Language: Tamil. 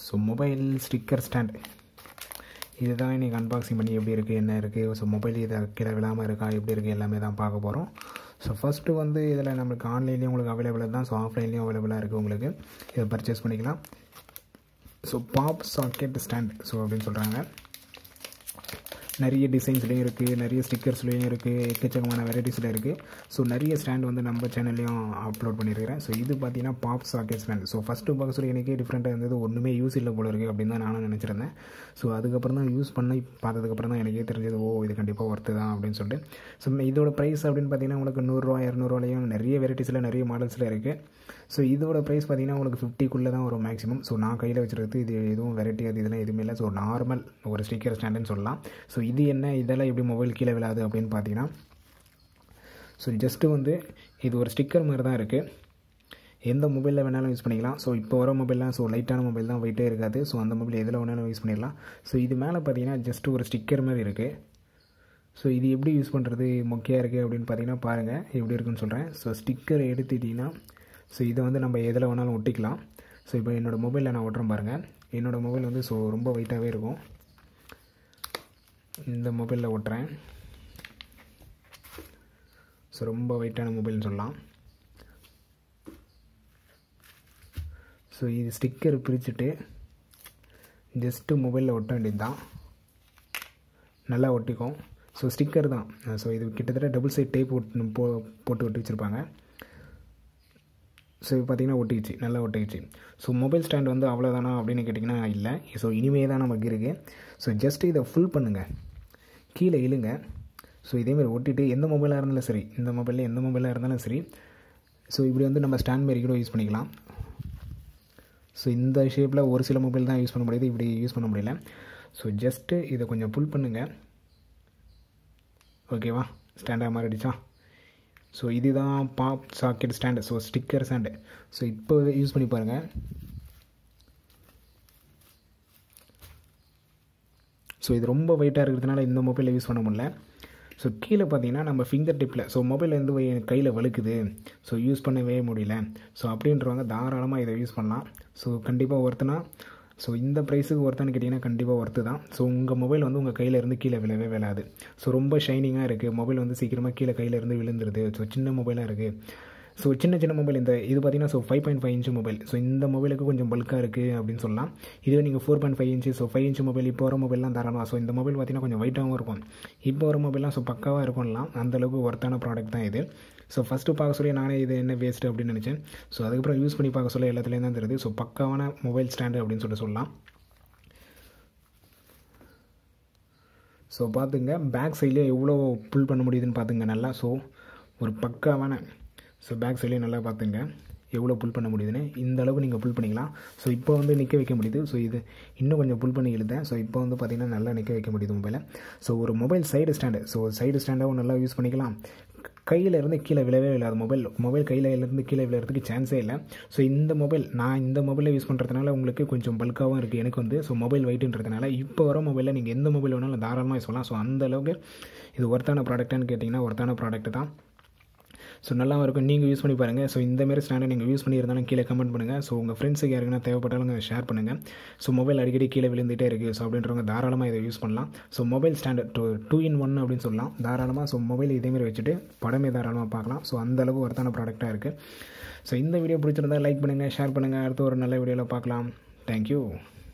ஸோ மொபைல் ஸ்டிக்கர் ஸ்டாண்ட் இதுதான் இன்றைக்கி அன்பாக்சிங் பண்ணி எப்படி இருக்குது என்ன இருக்குது ஸோ மொபைல் இதை கீழே விழாமல் இருக்கா எப்படி இருக்குது எல்லாமே தான் பார்க்க போகிறோம் ஸோ ஃபஸ்ட்டு வந்து இதில் நம்மளுக்கு ஆன்லைன்லேயும் உங்களுக்கு அவைலபிள் தான் ஸோ ஆஃப்லைன்லேயும் அவைலபிளாக இருக்குது உங்களுக்கு இதை பர்ச்சேஸ் பண்ணிக்கலாம் so pop socket stand so அப்படின்னு சொல்கிறாங்க நிறைய டிசைன்ஸ்லேயும் இருக்குது நிறைய ஸ்டிக்கர்ஸ்லேயும் இருக்குது எக்கச்சக்கமான வெரைட்டிஸில் இருக்குது ஸோ நிறைய ஸ்டாண்ட் வந்து நம்ம சேனல்லையும் அப்லோட் பண்ணியிருக்கிறேன் ஸோ இது பார்த்தீங்கன்னா pop socket stand so first பார்க்க சொல்லி எனக்கே டிஃப்ரெண்ட்டாக இருந்தது ஒன்றுமே யூஸ் இல்லை போல இருக்குது அப்படின்னு தான் நானும் நினச்சிருந்தேன் ஸோ அதுக்கப்புறம் தான் யூஸ் பண்ணி பார்த்ததுக்கப்புறம் தான் எனக்கே தெரிஞ்சது ஓ இது கண்டிப்பாக ஒர்த்து தான் அப்படின்னு சொல்லிட்டு ஸோ இதோட ப்ரைஸ் அப்படின்னு பார்த்தீங்கன்னா உங்களுக்கு நூறுரூவா இரநூறுவாலையும் நிறைய வெரைட்டிஸில் நிறைய மாடல்ஸில் இருக்குது ஸோ இதோட ப்ரைஸ் பார்த்தீங்கன்னா உங்களுக்கு ஃபிஃப்டிக்குள்ளே தான் வரும் மேக்ஸிமம் ஸோ நான் கையில் வச்சுருக்கிறது இது எதுவும் வெரைட்டி அது இதெல்லாம் எதுவுமே இல்லை ஸோ நார்மல் ஒரு ஸ்டிக்கர் ஸ்டாண்டுன்னு சொல்லலாம் ஸோ இது என்ன இதெல்லாம் எப்படி மொபைல் கீழே விழாது அப்படின்னு பார்த்தீங்கன்னா ஸோ ஜஸ்ட்டு வந்து இது ஒரு ஸ்டிக்கர் மாதிரி தான் இருக்குது எந்த மொபைலில் வேணாலும் யூஸ் பண்ணிக்கலாம் ஸோ இப்போ வர மொபைல்லாம் ஸோ லைட்டான மொபைல் தான் வெயிட்டே இருக்காது ஸோ அந்த மொபைல் எதில் வேணாலும் யூஸ் பண்ணிடலாம் ஸோ இது மேலே பார்த்தீங்கன்னா ஜஸ்ட் ஒரு ஸ்டிக்கர் மாதிரி இருக்குது ஸோ இது எப்படி யூஸ் பண்ணுறது மொக்கையாக இருக்குது அப்படின்னு பார்த்தீங்கன்னா பாருங்கள் எப்படி இருக்குன்னு சொல்கிறேன் ஸோ ஸ்டிக்கர் எடுத்துட்டிங்கன்னா ஸோ இதை வந்து நம்ம எதில் வேணாலும் ஒட்டிக்கலாம் ஸோ இப்போ என்னோடய மொபைலில் நான் ஒட்டுறேன் பாருங்கள் என்னோடய மொபைல் வந்து ஸோ ரொம்ப வெயிட்டாகவே இருக்கும் இந்த மொபைலில் ஒட்டுறேன் ஸோ ரொம்ப வெயிட்டான மொபைல்னு சொல்லலாம் ஸோ இது ஸ்டிக்கர் பிரிச்சுட்டு ஜஸ்ட்டு மொபைலில் ஒட்ட வேண்டியது தான் நல்லா ஒட்டிக்கும் ஸோ ஸ்டிக்கர் தான் ஸோ இது கிட்டத்தட்ட டபுள் சைட் டேப் ஒட்டு போ போட்டு ஒட்டி வச்சுருப்பாங்க ஸோ இது பார்த்திங்கன்னா ஒட்டிக்கிச்சு நல்லா ஒட்டிக்கிச்சு ஸோ மொபைல் ஸ்டாண்ட் வந்து அவ்வளோதானா அப்படின்னு கேட்டிங்கன்னா இல்லை ஸோ இனிமே தான் நமக்கு இருக்குது ஸோ ஜஸ்ட் இதை ஃபுல் பண்ணுங்கள் கீழே இழுங்க ஸோ இதேமாதிரி ஒட்டிட்டு எந்த மொபைலாக இருந்தாலும் சரி இந்த மொபைலில் எந்த மொபைலாக இருந்தாலும் சரி ஸோ இப்படி வந்து நம்ம ஸ்டாண்ட் மாரி கூட யூஸ் பண்ணிக்கலாம் ஸோ இந்த ஷேப்பில் ஒரு சில மொபைல் தான் யூஸ் பண்ண முடியுது இப்படி யூஸ் பண்ண முடியல ஸோ ஜஸ்ட்டு இதை கொஞ்சம் புல் பண்ணுங்கள் ஓகேவா ஸ்டாண்டாக மாறிடுச்சா ஸோ இதுதான் pop socket stand so sticker stand so இப்போ யூஸ் பண்ணி பாருங்கள் ஸோ இது ரொம்ப வெயிட்டாக இருக்கிறதுனால இந்த மொபைலில் யூஸ் பண்ண முடியல ஸோ கீழே பார்த்தீங்கன்னா நம்ம ஃபிங்கர் டிப்பில் ஸோ மொபைல் வந்து கையில் வழுக்குது ஸோ யூஸ் பண்ணவே முடியல ஸோ அப்படின்றவங்க தாராளமாக இதை யூஸ் பண்ணலாம் ஸோ கண்டிப்பாக ஒருத்தனா ஸோ இந்த ப்ரைஸுக்கு ஒருத்தான்னு கேட்டிங்கன்னா கண்டிப்பாக ஒர்த்து தான் ஸோ உங்கள் மொபைல் வந்து உங்கள் கையில் இருந்து கீழே விழவே விழாது ஸோ ரொம்ப ஷைனிங்காக இருக்குது மொபைல் வந்து சீக்கிரமாக கீழே கையில் இருந்து விழுந்துருது ஸோ சின்ன மொபைலாக இருக்குது ஸோ சின்ன சின்ன மொபைல் இந்த இது பார்த்தீங்கன்னா so five point five inch mobile so இந்த மொபைலுக்கு கொஞ்சம் பல்காக இருக்குது அப்படின்னு சொல்லலாம் இதுவே நீங்கள் four point five inch so five inch mobile இப்போ வர மொபைல்லாம் தாராளமாக ஸோ இந்த மொபைல் பார்த்தீங்கன்னா கொஞ்சம் வெயிட்டாகவும் இருக்கும் இப்போ வர மொபைல்லாம் ஸோ பக்காவாக இருக்கும்லாம் அந்தளவுக்கு ஒர்த்தான ப்ராடக்ட் தான் இது ஸோ ஃபஸ்ட்டு பார்க்க சொல்லி நானே இது என்ன வேஸ்ட்டு அப்படின்னு நினச்சேன் ஸோ அதுக்கப்புறம் யூஸ் பண்ணி பார்க்க சொல்ல எல்லாத்துலேயும் தான் தெரியுது ஸோ பக்காவான மொபைல் ஸ்டாண்டு அப்படின்னு சொல்லிட்டு சொல்லலாம் ஸோ பார்த்துங்க பேக் சைட்லேயே எவ்வளோ புல் பண்ண முடியுதுன்னு பார்த்துங்க நல்லா ஸோ ஒரு பக்காவான ஸோ பேக் சைட்லேயும் நல்லா பார்த்துங்க எவ்வளோ புல் பண்ண முடியுதுன்னு இந்த அளவுக்கு நீங்கள் புல் பண்ணிக்கலாம் ஸோ இப்போ வந்து நிற்க வைக்க முடியுது ஸோ இது இன்னும் கொஞ்சம் புல் பண்ணி இழுத்தேன் ஸோ இப்போ வந்து பார்த்திங்கன்னா நல்லா நிற்க வைக்க முடியுது மொபைலை ஸோ ஒரு mobile side stand so side ஸ்டாண்டாகவும் நல்லா யூஸ் பண்ணிக்கலாம் கையில் இருந்து கீழே விழவே விழாது மொபைல் மொபைல் கையில் இருந்து கீழே விழுறதுக்கு சான்ஸே இல்லை ஸோ இந்த மொபைல் நான் இந்த மொபைலை யூஸ் பண்ணுறதுனால உங்களுக்கு கொஞ்சம் பல்காகவும் இருக்குது எனக்கு வந்து ஸோ மொபைல் வெயிட்டுன்றதுனால இப்போ வர மொபைலில் நீங்கள் எந்த மொபைல் வேணாலும் தாராளமாக யூஸ் பண்ணலாம் ஸோ அந்த அளவுக்கு இது ஒர்த்தான ப்ராடக்டான்னு கேட்டிங்கன்னா ஒர்த்தான ப்ராடக்ட் தான் ஸோ நல்லா இருக்கும் நீங்கள் யூஸ் பண்ணி பாருங்கள் ஸோ இந்தமாரி ஸ்டாண்டை நீங்கள் யூஸ் பண்ணியிருந்தாலும் கீழே கமெண்ட் பண்ணுங்கள் ஸோ உங்கள் ஃப்ரெண்ட்ஸுக்கு யாருக்குன்னா தேவைப்பட்டாலும் ஷேர் பண்ணுங்கள் ஸோ மொபைல் அடிக்கடி கீழே விழுந்துகிட்டே இருக்குது ஸோ அப்படின்றவங்க தாராளமாக இதை யூஸ் பண்ணலாம் so mobile stand two two in one அப்படின்னு சொல்லலாம் தாராளமாக ஸோ மொபைல் இதேமாரி வச்சுட்டு படமே தாராளமாக பார்க்கலாம் ஸோ அந்தளவுக்கு ஒருத்தான ப்ராடக்டாக இருக்குது ஸோ இந்த வீடியோ பிடிச்சிருந்தா லைக் பண்ணுங்கள் ஷேர் பண்ணுங்கள் அடுத்த ஒரு நல்ல வீடியோவில் பார்க்கலாம் தேங்க்யூ